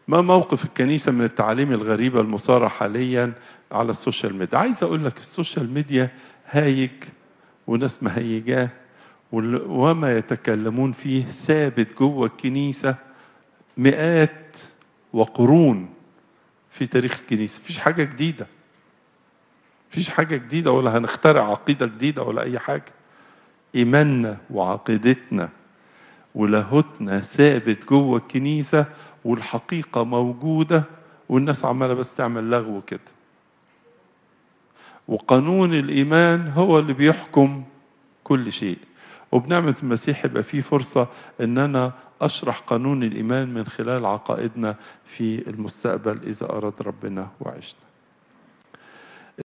ما موقف الكنيسة من التعاليم الغريبة المثارة حاليا على السوشيال ميديا عايز أقول لك السوشيال ميديا هايج وناس مهيجاه وال- وما يتكلمون فيه ثابت جوه الكنيسة مئات وقرون في تاريخ الكنيسة مفيش حاجة جديدة مفيش حاجة جديدة ولا هنخترع عقيدة جديدة ولا أي حاجة إيماننا وعقيدتنا ولاهوتنا ثابت جوه الكنيسة والحقيقة موجودة والناس عمالة بس تعمل لغو كده وقانون الإيمان هو اللي بيحكم كل شيء وبنعمة المسيح يبقى فيه فرصة إن أنا أشرح قانون الإيمان من خلال عقائدنا في المستقبل إذا أراد ربنا وعشنا